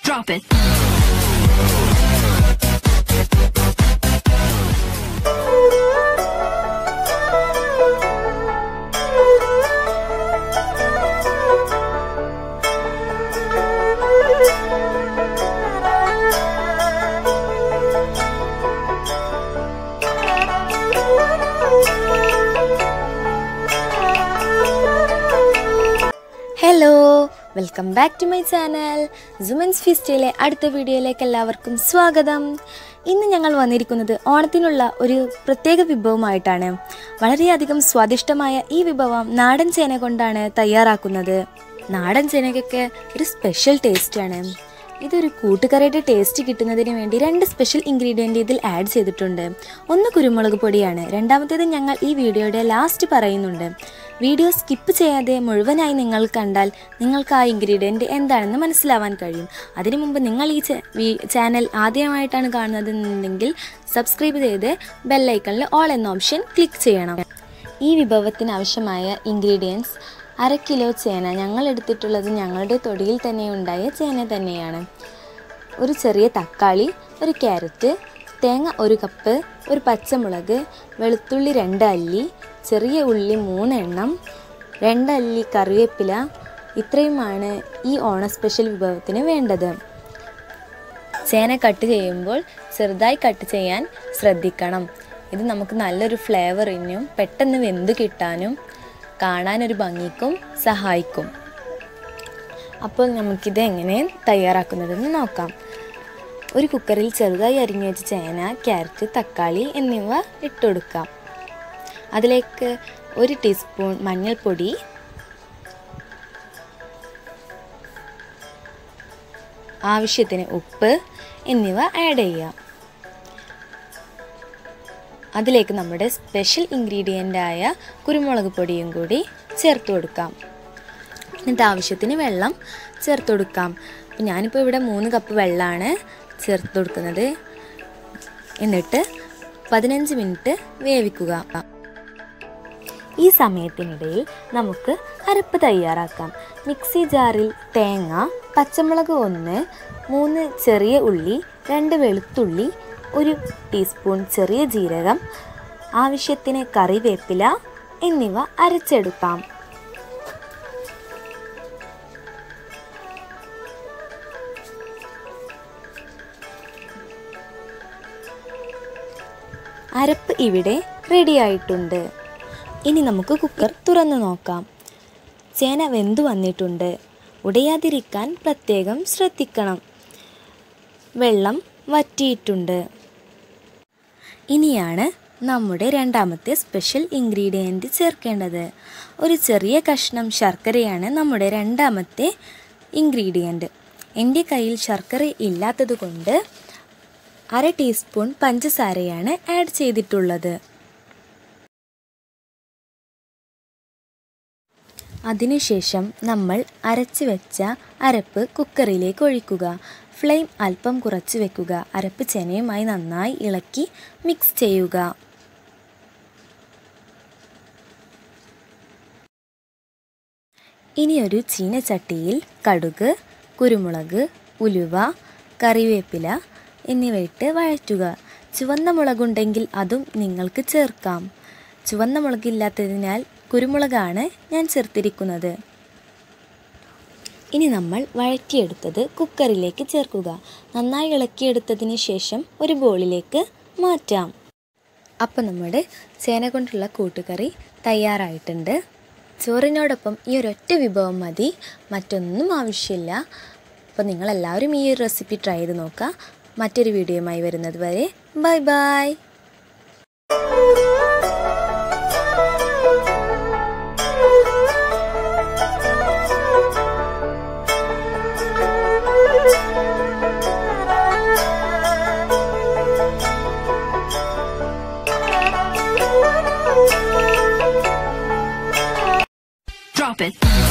Drop it. Hello welcome back to my channel Suman's ഫിസ്റ്റിലെ അടുത്ത വീഡിയോയിലേക്ക് എല്ലാവർക്കും സ്വാഗതം ഇന്ന് ഞങ്ങൾ വന്നിരിക്കുന്നത് ഓണത്തിനുള്ള ഒരു പ്രത്യേക വിഭവമായിട്ടാണ് വളരെയധികം സ്വാദിഷ്ടമായ ഈ വിഭവം നാടൻ ചേന കൊണ്ടാണ് തയ്യാറാക്കുന്നത് നാടൻ ചേനയ്ക്കൊക്കെ ഒരു സ്പെഷ്യൽ ടേസ്റ്റാണ് ഇതൊരു കൂട്ടുകറിയുടെ ടേസ്റ്റ് കിട്ടുന്നതിന് വേണ്ടി രണ്ട് സ്പെഷ്യൽ ഇൻഗ്രീഡിയൻ്റ് ഇതിൽ ആഡ് ചെയ്തിട്ടുണ്ട് ഒന്ന് കുരുമുളക് പൊടിയാണ് രണ്ടാമത്തേത് ഞങ്ങൾ ഈ വീഡിയോയുടെ ലാസ്റ്റ് പറയുന്നുണ്ട് വീഡിയോ സ്കിപ്പ് ചെയ്യാതെ മുഴുവനായി നിങ്ങൾ കണ്ടാൽ നിങ്ങൾക്ക് ആ ഇൻഗ്രീഡിയൻറ്റ് എന്താണെന്ന് മനസ്സിലാവാൻ കഴിയും അതിനു മുമ്പ് നിങ്ങൾ ഈ ചാ- വി- ചാനൽ ആദ്യമായിട്ടാണ് കാണുന്നതെന്നുണ്ടെങ്കിൽ സബ്സ്ക്രൈബ് ചെയ്ത് ബെല്ലൈക്കണിൽ ഓൾ എന്ന ഓപ്ഷൻ ക്ലിക്ക് ചെയ്യണം ഈ വിഭവത്തിന് ആവശ്യമായ ഇൻഗ്രീഡിയൻസ് അര കിലോ ചേന ഞങ്ങൾ എടുത്തിട്ടുള്ളത് ഞങ്ങളുടെ തൊടിയിൽ തന്നെ ഉണ്ടായ ചേന തന്നെയാണ് ഒരു ചെറിയ തക്കാളി ഒരു ക്യാരറ്റ് തേങ്ങ ഒരു കപ്പ് ഒരു പച്ചമുളക് വെളുത്തുള്ളി രണ്ട് അല്ലി ചെറിയ ഉള്ളി മൂന്നെണ്ണം രണ്ട് അല്ലി കറിവേപ്പില ഇത്രയുമാണ് ഈ ഓണ സ്പെഷ്യൽ വിഭവത്തിന് വേണ്ടത് ചേന കട്ട് ചെയ്യുമ്പോൾ ചെറുതായി കട്ട് ചെയ്യാൻ ശ്രദ്ധിക്കണം ഇത് നമുക്ക് നല്ലൊരു ഫ്ലേവറിനും പെട്ടെന്ന് വെന്ത് കിട്ടാനും കാണാനൊരു ഭംഗിക്കും സഹായിക്കും അപ്പോൾ നമുക്കിത് എങ്ങനെ തയ്യാറാക്കുന്നതെന്ന് നോക്കാം ഒരു കുക്കറിൽ ചെറുതായി അരിഞ്ഞു വെച്ച ചേന ക്യാരറ്റ് തക്കാളി എന്നിവ ഇട്ടുകൊടുക്കാം അതിലേക്ക് ഒരു ടീസ്പൂൺ മഞ്ഞൾപ്പൊടി ആവശ്യത്തിന് ഉപ്പ് എന്നിവ ആഡ് ചെയ്യാം അതിലേക്ക് നമ്മുടെ സ്പെഷ്യൽ ഇൻഗ്രീഡിയൻ്റായ കുരുമുളക് പൊടിയും കൂടി ചേർത്ത് കൊടുക്കാം എന്നിട്ട് ആവശ്യത്തിന് വെള്ളം ചേർത്ത് കൊടുക്കാം അപ്പം ഞാനിപ്പോൾ ഇവിടെ മൂന്ന് കപ്പ് വെള്ളമാണ് ചേർത്ത് കൊടുക്കുന്നത് എന്നിട്ട് പതിനഞ്ച് മിനിറ്റ് വേവിക്കുക ഈ സമയത്തിനിടയിൽ നമുക്ക് അരപ്പ് തയ്യാറാക്കാം മിക്സി ജാറിൽ തേങ്ങ പച്ചമുളക് ഒന്ന് മൂന്ന് ചെറിയ ഉള്ളി രണ്ട് വെളുത്തുള്ളി ഒരു ടീസ്പൂൺ ചെറിയ ജീരകം ആവശ്യത്തിന് കറിവേപ്പില എന്നിവ അരച്ചെടുക്കാം അരപ്പ് ഇവിടെ റെഡിയായിട്ടുണ്ട് ഇനി നമുക്ക് കുക്കർ തുറന്നു നോക്കാം ചേന വെന്തു വന്നിട്ടുണ്ട് ഉടയാതിരിക്കാൻ പ്രത്യേകം ശ്രദ്ധിക്കണം വെള്ളം വറ്റിയിട്ടുണ്ട് ഇനിയാണ് നമ്മുടെ രണ്ടാമത്തെ സ്പെഷ്യൽ ഇൻഗ്രീഡിയൻറ്റ് ചേർക്കേണ്ടത് ഒരു ചെറിയ കഷ്ണം ശർക്കരയാണ് നമ്മുടെ രണ്ടാമത്തെ ഇൻഗ്രീഡിയൻറ്റ് എൻ്റെ കയ്യിൽ ശർക്കര ഇല്ലാത്തത് കൊണ്ട് അര ടീസ്പൂൺ പഞ്ചസാരയാണ് ആഡ് ചെയ്തിട്ടുള്ളത് അതിനുശേഷം നമ്മൾ അരച്ച് വെച്ച അരപ്പ് കുക്കറിലേക്ക് ഒഴിക്കുക ഫ്ലെയിം അല്പം കുറച്ച് വെക്കുക അരപ്പ് ചെനയുമായി നന്നായി ഇളക്കി മിക്സ് ചെയ്യുക ഇനിയൊരു ചീനച്ചട്ടിയിൽ കടുക് കുരുമുളക് ഉലുവ കറിവേപ്പില എന്നിവയിട്ട് വഴറ്റുക ചുവന്ന മുളകുണ്ടെങ്കിൽ അതും നിങ്ങൾക്ക് ചേർക്കാം ചുവന്ന മുളകില്ലാത്തതിനാൽ കുരുമുളകാണ് ഞാൻ ചേർത്തിരിക്കുന്നത് ഇനി നമ്മൾ വഴറ്റിയെടുത്തത് കുക്കറിലേക്ക് ചേർക്കുക നന്നായി ഇളക്കിയെടുത്തതിന് ശേഷം ഒരു ബോളിലേക്ക് മാറ്റാം അപ്പോൾ നമ്മുടെ ചേന കൊണ്ടുള്ള കൂട്ടുകറി തയ്യാറായിട്ടുണ്ട് ചോറിനോടൊപ്പം ഈ ഒരൊറ്റ വിഭവം മതി മറ്റൊന്നും ആവശ്യമില്ല അപ്പോൾ നിങ്ങളെല്ലാവരും ഈ ഒരു റെസിപ്പി ട്രൈ ചെയ്ത് നോക്കുക മറ്റൊരു വീഡിയോയുമായി വരുന്നത് വരെ ബൈ ബൈ Drop it.